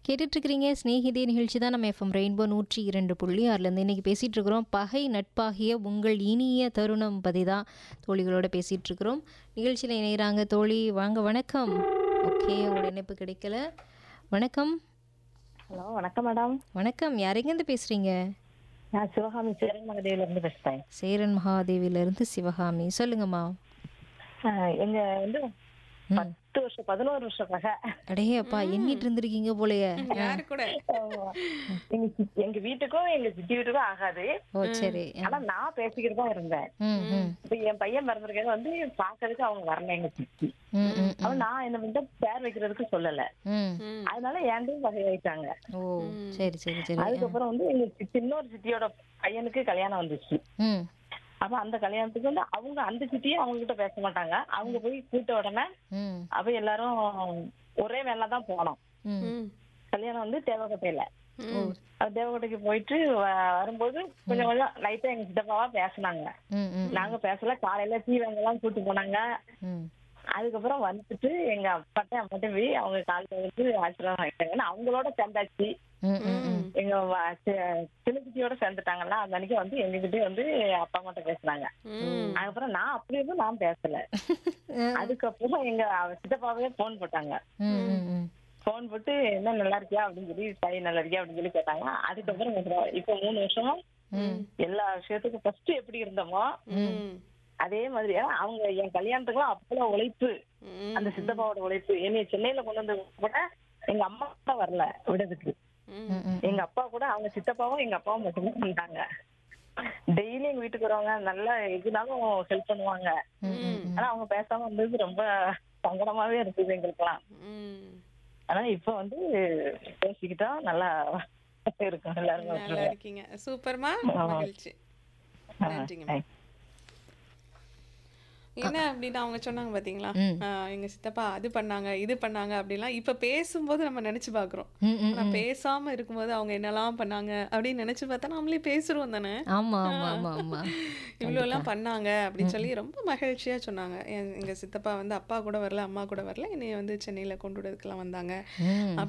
கேட்டுட்ருக்கிறீங்க ஸ்நேகிதே நிகழ்ச்சி தான் நம்ம எஃப்எம் ரெயின்போ நூற்றி இரண்டு புள்ளி ஆறுலேருந்து இன்றைக்கி பேசிகிட்டு இருக்கிறோம் பகை நட்பாகிய உங்கள் இனிய தருணம் பற்றி தான் தோழிகளோட பேசிகிட்டு இருக்கிறோம் நிகழ்ச்சியில் இணைகிறாங்க தோழி வாங்க வணக்கம் ஓகே உங்களோட இணைப்பு கிடைக்கல வணக்கம் ஹலோ வணக்கம் மேடம் வணக்கம் யாரெங்கேருந்து பேசுகிறீங்க நான் சிவகாமி சேரன் மகதேவில இருந்து பேசுறேன் சேரன் மகாதேவியிலேருந்து சிவகாமி சொல்லுங்கம்மா ஆஹ் எங்க வந்து பத்து வருஷம் பதினோரு வருஷம் பகை அடையே அப்பா எண்ணிட்டு இருந்திருக்கீங்க போலயே யாரு கூட ஆமா. எங்க சித்தி- எங்க வீட்டுக்கும் எங்க சித்தி வீட்டுக்கும் ஆகாது ஓ சரி ஆனா நான் பேசிக்கிட்டு தான் இருந்தேன் ம் ம் இப்ப என் பையன் பிறந்திருக்கிறது வந்து பாக்குறதுக்கு அவங்க வரல எங்க சித்தி ம் ம் அவன் நான் என்ன பண்ணிட்டு பேர் வைக்கிறதுக்கு சொல்லல ம் ம். அதனால ஏன்டையும் வகையாயிட்டாங்க ஓ சரி சரி சரி அதுக்கப்புறம் வந்து எங்க சித்தி- இன்னொரு சித்தியோட பையனுக்கு கல்யாணம் வந்துச்சு ம் அப்ப அந்த கல்யாணத்துக்கு வந்து அவங்க அந்த சித்தியும் அவங்க கிட்ட பேச மாட்டாங்க அவங்க போய் கூட்ட உடனே ம் அப்ப எல்லாரும் ஒரே வேலை தான் போனோம் ம் ம். கல்யாணம் வந்து தேவக்கோட்டையில ம். அது தேவக்கோட்டைக்கு போயிட்டு வ- வரும்போது கொஞ்சம் கொஞ்சம் லைட்டா எங்க சித்தப்பாவா பேசுனாங்க ம் ம் நாங்க பேசல காலையில டீ வாங்கலாம் கூட்டு போனாங்க ம் அதுக்கப்புறம் வந்துட்டு எங்க அப்பாட்ட அம்மாட்ட போய் அவங்க காலையில வந்து ஆசீர்வாதம் வாங்கிட்டாங்க அவங்களோட சேர்ந்தாச்சு ம் ம் ம் எங்க சின்னக்குட்டியோட சேர்ந்துட்டாங்கல்ல அந்த அன்னைக்கு வந்து எங்ககிட்டயே வந்து அப்பா அம்மாட்ட பேசுனாங்க ம். அதுக்கப்புறம் நான் அப்படி இருந்தும் நான் பேசல அதுக்கப்புறம் எங்க சித்தப்பாவே போன் போட்டாங்க ம் ம் ம் போன் போட்டு என்ன நல்லா இருக்கியா அப்படின்னு சொல்லி தாய் நல்லா இருக்கியா அப்படின்னு சொல்லி கேட்டாங்க அதுக்கப்புறம் கொஞ்சம் இப்ப மூணு வருஷமா எல்லா விஷயத்துக்கும் ஃபர்ஸ்ட் எப்படி இருந்தோமோ ம். அதே மாதிரி ஏன்னா அவங்க என் கல்யாணத்துக்குலாம் அவ்வளவு உழைப்பு ம். அந்த சித்தப்பாவோட உழைப்பு என்னைய சென்னையில கொண்டு வந்து கூட எங்க அம்மா கூட வரல விடுறதுக்கு ம். ம் ம் எங்க அப்பா கூட அவங்க சித்தப்பாவும் எங்க அப்பாவும் மட்டும்தான் வந்தாங்க டெய்லி எங்க வீட்டுக்கு வருவாங்க நல்லா எதுனாலும் ஹெல்ப் பண்ணுவாங்க ம். ஆனா அவங்க பேசாம இருந்தது ரொம்ப சங்கடமாவே இருந்தது எங்களுக்குலாம் ம். ஆனா இப்ப வந்து பேசிக்கிட்டா நல்லா இருக்கும் எல்லாரும் நல்லா இருக்கீங்க சூப்பர்மா மகிழ்ச்சி நன்றிங்கம்மா என்ன அப்படின்னு அவங்க சொன்னாங்க பாத்தீங்களா ம். ஆஹ் எங்க சித்தப்பா அது பண்ணாங்க இது பண்ணாங்க அப்படிலாம் இப்ப பேசும்போது நம்ம நினைச்சு பாக்குறோம் ம் ம் ஆனா பேசாம இருக்கும்போது அவங்க என்னெல்லாம் பண்ணாங்க அப்படின்னு நினைச்சு பார்த்தா நம்மளே பேசுறோம் தானே ஆமா ஆமா ஆமா ஆமா இவ்வளோ எல்லாம் பண்ணாங்க அப்படின்னு சொல்லி ரொம்ப மகிழ்ச்சியா சொன்னாங்க என்- எங்க சித்தப்பா வந்து அப்பா கூட வரல அம்மா கூட வரல என்னைய வந்து சென்னையில கொண்டு விடுறதுக்கெல்லாம் வந்தாங்க ம்